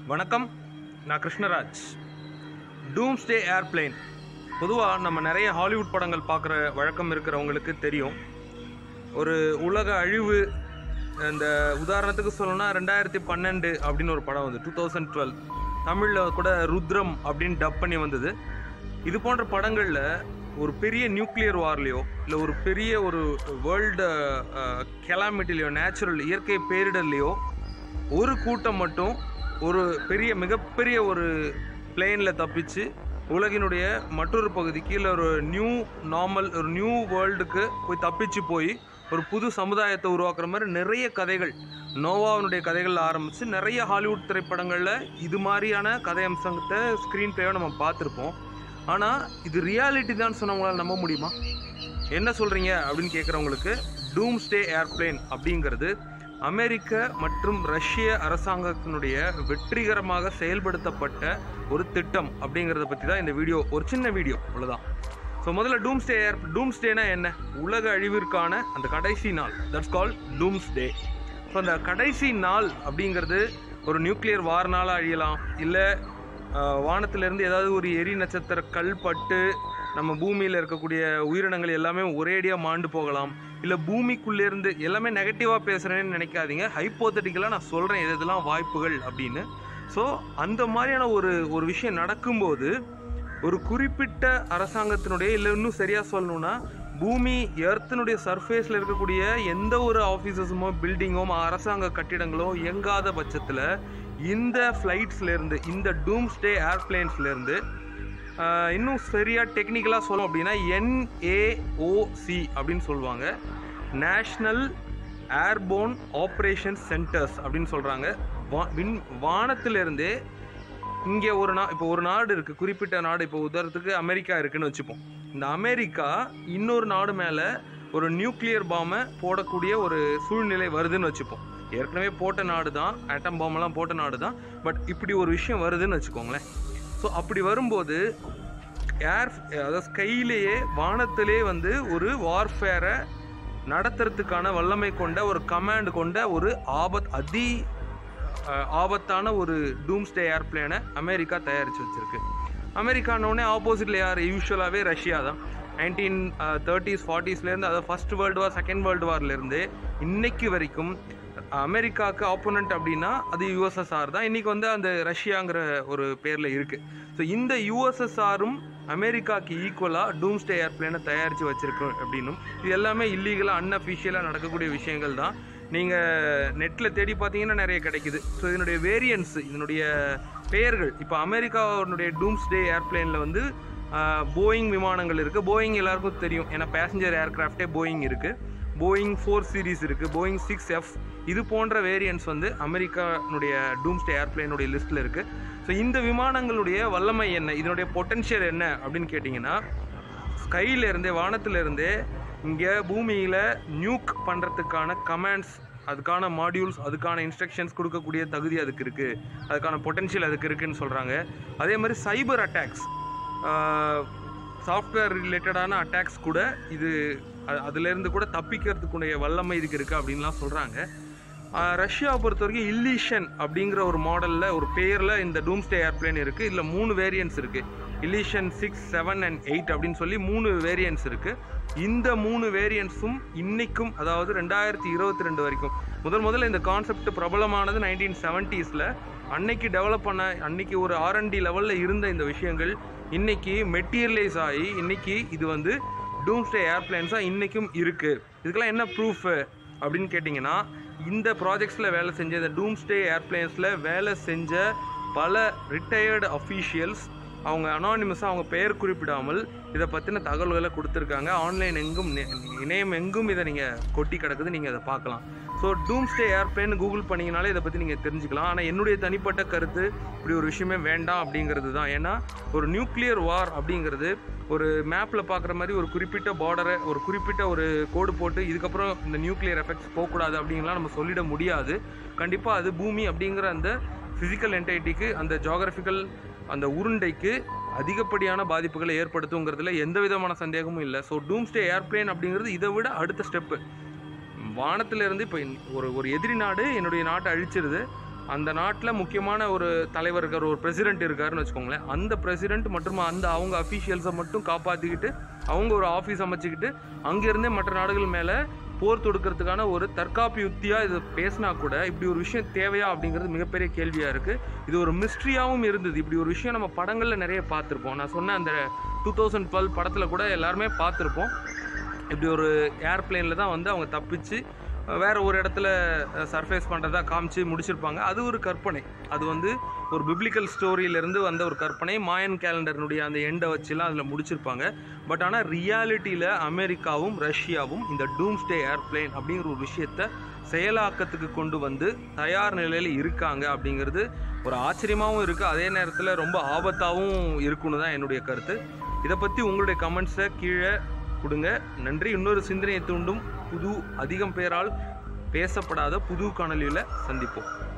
வணக்கம் நான் கிருஷ்ணராஜ் டூம்ஸ்டே ஏர்பிளேன் பொதுவாக நம்ம நிறைய ஹாலிவுட் படங்கள் பார்க்குற வழக்கம் இருக்கிறவங்களுக்கு தெரியும் ஒரு உலக அழிவு இந்த உதாரணத்துக்கு சொல்லணும்னா ரெண்டாயிரத்தி பன்னெண்டு அப்படின்னு ஒரு படம் வந்து டூ தௌசண்ட் டுவெல் தமிழில் கூட ருத்ரம் அப்படின்னு டப் பண்ணி வந்தது இது போன்ற படங்களில் ஒரு பெரிய நியூக்ளியர் வார்லேயோ இல்லை ஒரு பெரிய ஒரு வேர்ல்டு கெலாமிட்டிலையோ நேச்சுரல் இயற்கை பேரிடர்லையோ ஒரு கூட்டம் மட்டும் ஒரு பெரிய மிகப்பெரிய ஒரு பிளேனில் தப்பிச்சு உலகினுடைய மற்றொரு பகுதிக்கு இல்லை ஒரு நியூ நார்மல் ஒரு நியூ வேர்ல்டுக்கு போய் தப்பிச்சு போய் ஒரு புது சமுதாயத்தை உருவாக்குற மாதிரி நிறைய கதைகள் நோவாவினுடைய கதைகள் ஆரம்பித்து நிறைய ஹாலிவுட் திரைப்படங்களில் இது மாதிரியான கதை அம்சத்தை ஸ்க்ரீன் பிளேவை நம்ம பார்த்துருப்போம் ஆனால் இது ரியாலிட்டி தான் சொன்னவங்களால நம்ப முடியுமா என்ன சொல்கிறீங்க அப்படின்னு கேட்குறவங்களுக்கு டூம்ஸ்டே ஏர்பிளேன் அப்படிங்கிறது அமெரிக்க மற்றும் ரஷ்ய அரசாங்கத்தினுடைய வெற்றிகரமாக செயல்படுத்தப்பட்ட ஒரு திட்டம் அப்படிங்கிறத பற்றி தான் இந்த வீடியோ ஒரு சின்ன வீடியோ அவ்வளோதான் ஸோ முதல்ல டூம்ஸ்டே ஏர் டூம்ஸ்டேனா என்ன உலக அழிவிற்கான அந்த கடைசி நாள் தட்ஸ் கால் டூம்ஸ்டே ஸோ அந்த கடைசி நாள் அப்படிங்கிறது ஒரு நியூக்ளியர் வார்னால அழியலாம் இல்லை வானத்திலிருந்து ஏதாவது ஒரு எரி நட்சத்திர கல் பட்டு நம்ம பூமியில் இருக்கக்கூடிய உயிரினங்கள் எல்லாமே ஒரேடியாக மாண்டு போகலாம் இல்லை பூமிக்குள்ளேருந்து எல்லாமே நெகட்டிவாக பேசுகிறேன்னு நினைக்காதீங்க ஹைப்போத்தட்டிக்கலாக நான் சொல்கிறேன் எது இதெல்லாம் வாய்ப்புகள் அப்படின்னு ஸோ அந்த மாதிரியான ஒரு ஒரு விஷயம் நடக்கும்போது ஒரு குறிப்பிட்ட அரசாங்கத்தினுடைய இல்லை இன்னும் சரியாக சொல்லணும்னா பூமி எர்த்தினுடைய சர்ஃபேஸில் இருக்கக்கூடிய எந்த ஒரு ஆஃபீஸஸுமோ பில்டிங்கோ அரசாங்க கட்டிடங்களோ இயங்காத பட்சத்தில் இந்த ஃப்ளைட்ஸ்லேருந்து இந்த டூம்ஸ்டே ஏர்பிளேன்ஸ்லேருந்து இன்னும் சரியாக டெக்னிக்கலாக சொல்லணும் அப்படின்னா என்ஏஓசி அப்படின்னு சொல்லுவாங்க நேஷ்னல் ஏர்போன் ஆப்ரேஷன் சென்டர்ஸ் அப்படின்னு சொல்கிறாங்க வா விண் வானத்திலிருந்தே இங்கே ஒரு நா இப்போ ஒரு நாடு இருக்குது குறிப்பிட்ட நாடு இப்போ உதாரணத்துக்கு அமெரிக்கா இருக்குன்னு வச்சுப்போம் இந்த அமெரிக்கா இன்னொரு நாடு மேலே ஒரு நியூக்ளியர் பாம்பை போடக்கூடிய ஒரு சூழ்நிலை வருதுன்னு வச்சுப்போம் ஏற்கனவே போட்ட நாடு தான் ஆட்டம் பாம்பெல்லாம் போட்ட நாடு தான் பட் இப்படி ஒரு விஷயம் வருதுன்னு வச்சுக்கோங்களேன் ஸோ அப்படி வரும்போது ஏர் அதாவது ஸ்கையிலேயே வானத்திலே வந்து ஒரு வார்ஃபேரை நடத்துறதுக்கான வல்லமை கொண்ட ஒரு கமாண்ட் கொண்ட ஒரு ஆபத் அதி அஹ், ஆபத்தான ஒரு டூம்ஸ்டே ஏர்பிளேனை அமெரிக்கா தயாரித்து வச்சிருக்கு அமெரிக்கானோடனே ஆப்போசிட்டில் யார் யூஸ்வலாகவே ரஷ்யா தான் நைன்டீன் தேர்ட்டிஸ் ஃபார்ட்டிஸ்லேருந்து அதாவது first world war second world வார்லேருந்து இன்னைக்கு வரைக்கும் அமெரிக்காவுக்கு ஆப்போனண்ட் அப்படின்னா அது யுஎஸ்எஸ்ஆர் தான் இன்றைக்கி வந்து அந்த ரஷ்யாங்கிற ஒரு பேரில் இருக்குது ஸோ இந்த யுஎஸ்எஸ்ஆரும் அமெரிக்காவுக்கு ஈக்குவலாக டூம்ஸ்டே ஏர்பிளேனை தயாரித்து வச்சுருக்கு அப்படின்னும் இது எல்லாமே இல்லீகலாக அன்அஃபிஷியலாக நடக்கக்கூடிய விஷயங்கள் தான் நீங்கள் நெட்டில் தேடி பார்த்தீங்கன்னா நிறைய கிடைக்குது ஸோ இதனுடைய வேரியன்ஸ் இதனுடைய பெயர்கள் இப்போ அமெரிக்காவுடைய டூம்ஸ்டே ஏர்பிளேனில் வந்து போயிங் விமானங்கள் இருக்குது போயிங் எல்லாருக்கும் தெரியும் ஏன்னா பேசஞ்சர் ஏர்கிராஃப்டே போயிங் இருக்குது போயிங் ஃபோர் சீரிஸ் இருக்குது போயிங் சிக்ஸ் எஃப் இது போன்ற வேரியன்ட்ஸ் வந்து அமெரிக்கானுடைய டூம்ஸ்டே ஏர்பிளேனுடைய லிஸ்ட்டில் இருக்குது ஸோ இந்த விமானங்களுடைய வல்லமை என்ன இதனுடைய பொட்டன்ஷியல் என்ன அப்படின்னு கேட்டிங்கன்னா ஸ்கையில இருந்தே வானத்துல இருந்தே இங்கே பூமியில் நியூக் பண்ணுறதுக்கான கமாண்ட்ஸ் அதுக்கான மாடியூல்ஸ் அதுக்கான இன்ஸ்ட்ரக்ஷன்ஸ் கொடுக்கக்கூடிய தகுதி அதுக்கு இருக்குது அதுக்கான பொட்டன்ஷியல் அதுக்கு இருக்குன்னு சொல்கிறாங்க அதே மாதிரி சைபர் அட்டாக்ஸ் சாஃப்ட்வேர் ரிலேட்டடான அட்டாக்ஸ் கூட இது அ- அதுலேருந்து கூட தப்பிக்கிறதுக்குடைய வல்லமை இதுக்கு இருக்குது அப்படின்லாம் சொல்கிறாங்க ரஷ்யாவை பொறுத்த வரைக்கும் இல்லீஷன் அப்படிங்கிற ஒரு மாடலில் ஒரு பேரில் இந்த டூம்ஸ்டே ஏர்பிளேன் இருக்குது இதில் மூணு வேரியன்ட்ஸ் இருக்குது இல்லீஷன் சிக்ஸ் செவன் அண்ட் எயிட் அப்படின்னு சொல்லி மூணு வேரியன்ட்ஸ் இருக்குது இந்த மூணு வேரியன்ட்ஸும் இன்னைக்கும் அதாவது ரெண்டாயிரத்தி இருபத்தி ரெண்டு வரைக்கும் முதல் முதல்ல இந்த கான்செப்ட் பிரபலமானது நைன்டீன் செவன்ட்டீஸில் அன்னைக்கு டெவலப் பண்ண அன்னைக்கு ஒரு ஆர்என்டி லெவலில் இருந்த இந்த விஷயங்கள் இன்னைக்கு மெட்டீரியலைஸ் ஆகி இன்னைக்கு இது வந்து டூம்ஸ்டே ஏர்பிளைன்ஸாக இன்றைக்கும் இருக்குது இதுக்கெல்லாம் என்ன ப்ரூஃப் அப்படின்னு கேட்டிங்கன்னா இந்த ப்ராஜெக்ட்ஸில் வேலை செஞ்ச இந்த டூம்ஸ்டே ஏர்பிளைன்ஸில் வேலை செஞ்ச பல ரிட்டையர்டு அஃபீஷியல்ஸ் அவங்க அனானிமஸாக அவங்க பெயர் குறிப்பிடாமல் இதை பற்றின தகவல்களை கொடுத்துருக்காங்க ஆன்லைன் எங்கும் நெ- இணையம் எங்கும் இதை நீங்கள் கொட்டி கிடக்குது நீங்கள் அதை பார்க்கலாம் ஸோ டூம்ஸ்டே ஏர்பிளைன் கூகுள் பண்ணிங்கனாலே இதை பற்றி நீங்கள் தெரிஞ்சுக்கலாம் ஆனால் என்னுடைய தனிப்பட்ட கருத்து இப்படி ஒரு விஷயமே வேண்டாம் அப்படிங்கிறது தான் ஏன்னா ஒரு நியூக்ளியர் வார் அப்படிங்கிறது ஒரு மேப்பில் பார்க்குற மாதிரி ஒரு குறிப்பிட்ட பார்டரை ஒரு குறிப்பிட்ட ஒரு கோடு போட்டு இதுக்கப்புறம் இந்த நியூக்ளியர் எஃபெக்ட்ஸ் போகக்கூடாது அப்படிங்கலாம் நம்ம சொல்லிட முடியாது கண்டிப்பாக அது பூமி அப்படிங்கிற அந்த ஃபிசிக்கல் என்டைட்டிக்கு அந்த ஜாகிரபிக்கல் அந்த உருண்டைக்கு அதிகப்படியான பாதிப்புகளை ஏற்படுத்துங்கிறதுல எந்த விதமான சந்தேகமும் இல்லை ஸோ டூம்ஸ்டே ஏர்பிளேன் அப்படிங்கிறது இதை விட அடுத்த ஸ்டெப்பு வானத்துல இருந்து இப்போ ஒரு ஒரு எதிரி நாடு என்னுடைய நாட்டை அழிச்சிருது அந்த நாட்டில் முக்கியமான ஒரு தலைவர் இருக்கார் ஒரு பிரசிடென்ட் இருக்காருன்னு வச்சுக்கோங்களேன் அந்த பிரசிடென்ட் மற்றும் அந்த அவங்க அஃபீஷியல்ஸை மட்டும் காப்பாற்றிக்கிட்டு அவங்க ஒரு ஆஃபீஸ் அமைச்சுக்கிட்டு அங்கேருந்தே மற்ற நாடுகள் மேலே போர் தொடுக்கிறதுக்கான ஒரு தற்காப்பு யுக்தியாக இது பேசினா கூட இப்படி ஒரு விஷயம் தேவையா அப்படிங்கிறது மிகப்பெரிய கேள்வியாக இருக்குது இது ஒரு மிஸ்ட்ரியாகவும் இருந்தது இப்படி ஒரு விஷயம் நம்ம படங்களில் நிறைய பார்த்துருப்போம் நான் சொன்ன அந்த டூ தௌசண்ட் டுவெல் படத்தில் கூட எல்லாருமே பார்த்துருப்போம் இப்படி ஒரு ஏர்பிளேனில் தான் வந்து அவங்க தப்பிச்சு வேற ஒரு இடத்துல சர்ஃபேஸ் பண்ணுறதா காமிச்சு முடிச்சிருப்பாங்க அது ஒரு கற்பனை அது வந்து ஒரு பிப்ளிக்கல் ஸ்டோரியிலேருந்து வந்த ஒரு கற்பனை மாயன் கேலண்டர்னுடைய அந்த எண்டை வச்சுலாம் அதில் முடிச்சிருப்பாங்க பட் ஆனால் ரியாலிட்டியில் அமெரிக்காவும் ரஷ்யாவும் இந்த டூம்ஸ்டே ஏர்பிளேன் அப்படிங்கிற ஒரு விஷயத்த செயலாக்கத்துக்கு கொண்டு வந்து தயார் நிலையில் இருக்காங்க அப்படிங்கிறது ஒரு ஆச்சரியமாகவும் இருக்குது அதே நேரத்தில் ரொம்ப ஆபத்தாகவும் இருக்குன்னு தான் என்னுடைய கருத்து இதை பற்றி உங்களுடைய கமெண்ட்ஸை கீழே கொடுங்க நன்றி இன்னொரு சிந்தனையை தூண்டும் புது அதிகம் பேரால் பேசப்படாத புது காணொலியில் சந்திப்போம்